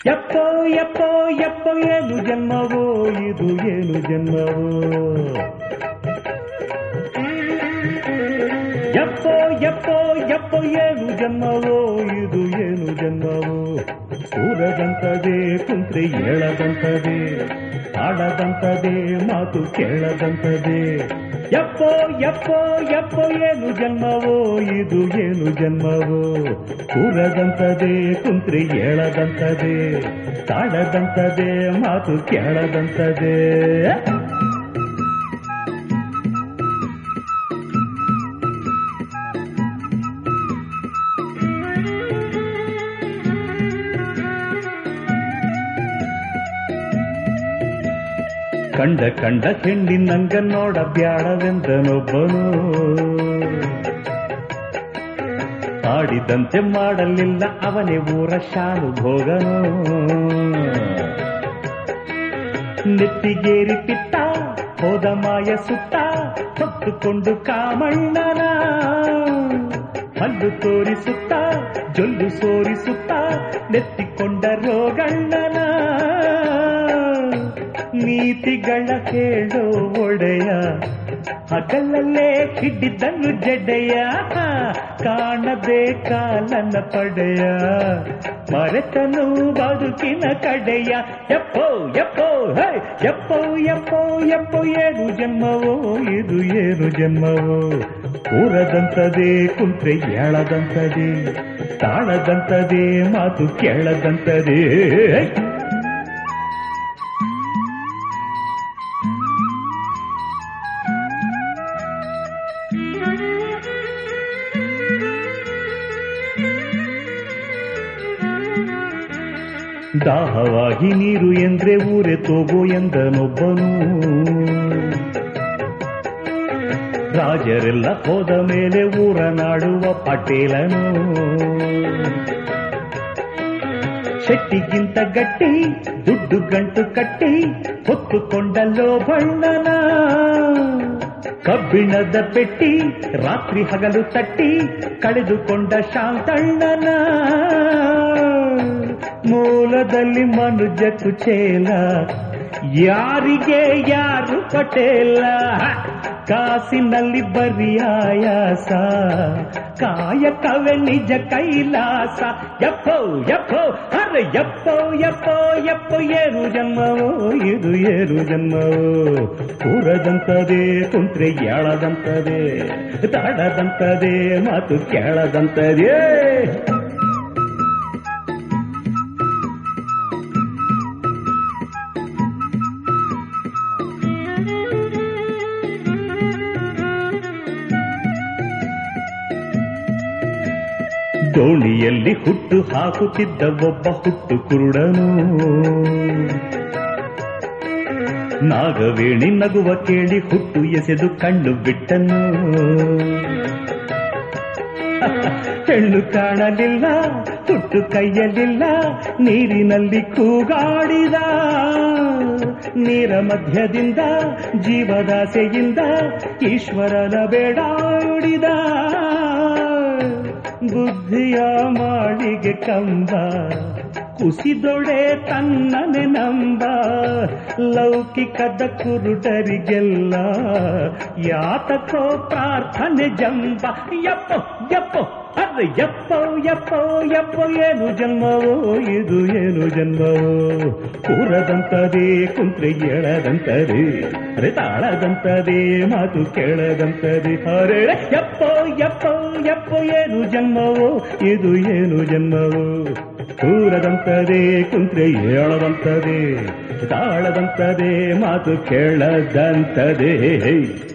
ಎಪ್ಪೋ ಎಪ್ಪೋ ಎಪ್ಪೋ ಏನು ಜನ್ಮವೋ ಇದು ಏನು ಜನ್ಮವೋ ಎಪ್ಪೋ ಎಪ್ಪೋ ಎಪ್ಪೋ ಏನು ಜನ್ಮವೋ ಇದು ಏನು ಜನ್ಮವೋ ಕೂರದಂತದೆ ಕುಂತ್ರೆ ಏಳದಂತದೆ ಆಡದಂತದೆ ಮಾತು ಕೇಳದಂತದೆ ಎಪ್ಪೋ ಎಪ್ಪೋ ಎಪ್ಪೋ ಏನು ಜನ್ಮವೋ ಇದು ಏನು ಜನ್ಮವೋ ಕೂರದಂತದೆ ಕುಂತ್ರೆ ಏಳದಂತದೆ ತಾಡದಂತದೆ ಮಾತು ಕೇಳದಂತದೆ ಕಂಡ ಕಂಡ ಹೆಣ್ಣಿನಂಗ ನೋಡ ಬ್ಯಾಡವೆಂದನೊಬ್ಬನು ಆಡಿದಂತೆ ಮಾಡಲಿಲ್ಲ ಅವನೇ ಊರ ಶಾಲು ಭೋಗನು ನೆತ್ತಿಗೇರಿ ಪಿತ್ತ ಹೋದ ಮಾಯ ಸುತ್ತ ಹೊತ್ತುಕೊಂಡು ಕಾಮಣ್ಣನ ಹಲ್ಲು ತೋರಿಸುತ್ತ ಜೊಲ್ಲು ಸೋರಿಸುತ್ತ ನೆತ್ತಿಕೊಂಡ ರೋಗಣ್ಣನ ನೀತಿಗಳ ಕೇಳೋ ಒಡೆಯ ಹಗಲಲ್ಲೇ ಹಿಡಿದನು ಜಡೆಯ ಕಾಣದೆ ಕಾಲನ ಪಡೆಯ ಮರೆತನು ಬದುಕಿನ ಕಡೆಯ ಎಪ್ಪೋ ಎಪ್ಪೋ ಹೇ ಎಪ್ಪೋ ಎಪ್ಪೋ ಎಪ್ಪೋ ಏನು ಜನ್ಮವೋ ಇದು ಏನು ಜನ್ಮವೋ ಊರದಂತದೆ ಕುಂತ್ರೆ ಏಳದಂತದೆ ತಾಳದಂತದೆ ಮಾತು ಕೇಳದಂತದೆ ದಾಹವಾಗಿ ನೀರು ಎಂದ್ರೆ ಊರೆ ತೋಗೋ ಎಂದನೊಬ್ಬನು ರಾಜರೆಲ್ಲ ಹೋದ ಮೇಲೆ ಊರ ನಾಡುವ ಪಟೇಲನು ಶೆಟ್ಟಿಗಿಂತ ಗಟ್ಟಿ ದುಡ್ಡು ಗಂಟು ಕಟ್ಟಿ ಹೊತ್ತುಕೊಂಡಲ್ಲೋ ಬಣ್ಣನ ಕಬ್ಬಿಣದ ಪೆಟ್ಟಿ ರಾತ್ರಿ ಹಗಲು ತಟ್ಟಿ ಕಳೆದುಕೊಂಡ ಶಾಂತಣ್ಣನ ಮೂಲದಲ್ಲಿ ಮನುಜ ಕುಚೇಲ ಯಾರಿಗೆ ಯಾರು ಪಟೇಲ ಕಾಸಿನಲ್ಲಿ ಬರೀ ಆಯಾಸ ಕಾಯಕವೇ ನಿಜ ಕೈಲಾಸ ಎಪ್ಪೋ ಎಪ್ಪೋ ಅರೆ ಎಪ್ಪೋ ಎಪ್ಪೋ ಎಪ್ಪೋ ಏನು ಜನ್ಮವೋ ಇದು ಏನು ಜನ್ಮವೋ ಕೂರದಂತದೆ ಕುಂತ್ರೆ ಏಳದಂತದೆ ತಾಡದಂತದೆ ಮಾತು ಕೇಳದಂತದೆ ದೋಣಿಯಲ್ಲಿ ಹುಟ್ಟು ಹಾಕುತ್ತಿದ್ದ ಒಬ್ಬ ಹುಟ್ಟು ಕುರುಡನು ನಾಗವೇಣಿ ನಗುವ ಕೇಳಿ ಹುಟ್ಟು ಎಸೆದು ಕಣ್ಣು ಬಿಟ್ಟನು ಹೆಣ್ಣು ಕಾಣಲಿಲ್ಲ ಹುಟ್ಟು ಕೈಯಲಿಲ್ಲ ನೀರಿನಲ್ಲಿ ಕೂಗಾಡಿದ ನೀರ ಮಧ್ಯದಿಂದ ಜೀವದಾಸೆಯಿಂದ ಈಶ್ವರನ ಬೇಡಾಡಿದ ಬುದ್ಧಿಯ ಮಾಳಿಗೆ ಕಂಬ ಕುಸಿದೊಡೆ ತನ್ನನೆ ನಂಬ ಲೌಕಿಕದ ಕುರುಡರಿಗೆಲ್ಲ ಯಾತಕೋ ಪ್ರಾರ್ಥನೆ ಜಂಬ ಯಪ್ಪೋ ಯಪ್ಪೋ ಅರೆ ಯಪ್ಪೋ ಯಪ್ಪೋ ಯಪ್ಪೋ ಏನು ಜನ್ಮವೋ ಇದು ಏನು ಜನ್ಮವೋ ಕೂರದಂತದೆ ಕುಂತ್ರೆ ಏಳದಂತದೆ ಅರೆ ತಾಳದಂತದೆ ಮಾತು ಕೇಳದಂತದೆ ಅರೆ ಯಪ್ಪೋ ಯಪ್ಪೋ ಯಪ್ಪೋ ಏನು ಜನ್ಮವೋ ಇದು ಏನು ಜನ್ಮವೋ ಕೂರದಂತದೆ ಕುಂತ್ರೆ ಏಳದಂತದೆ ತಾಳದಂತದೆ ಮಾತು ಕೇಳದಂತದೆ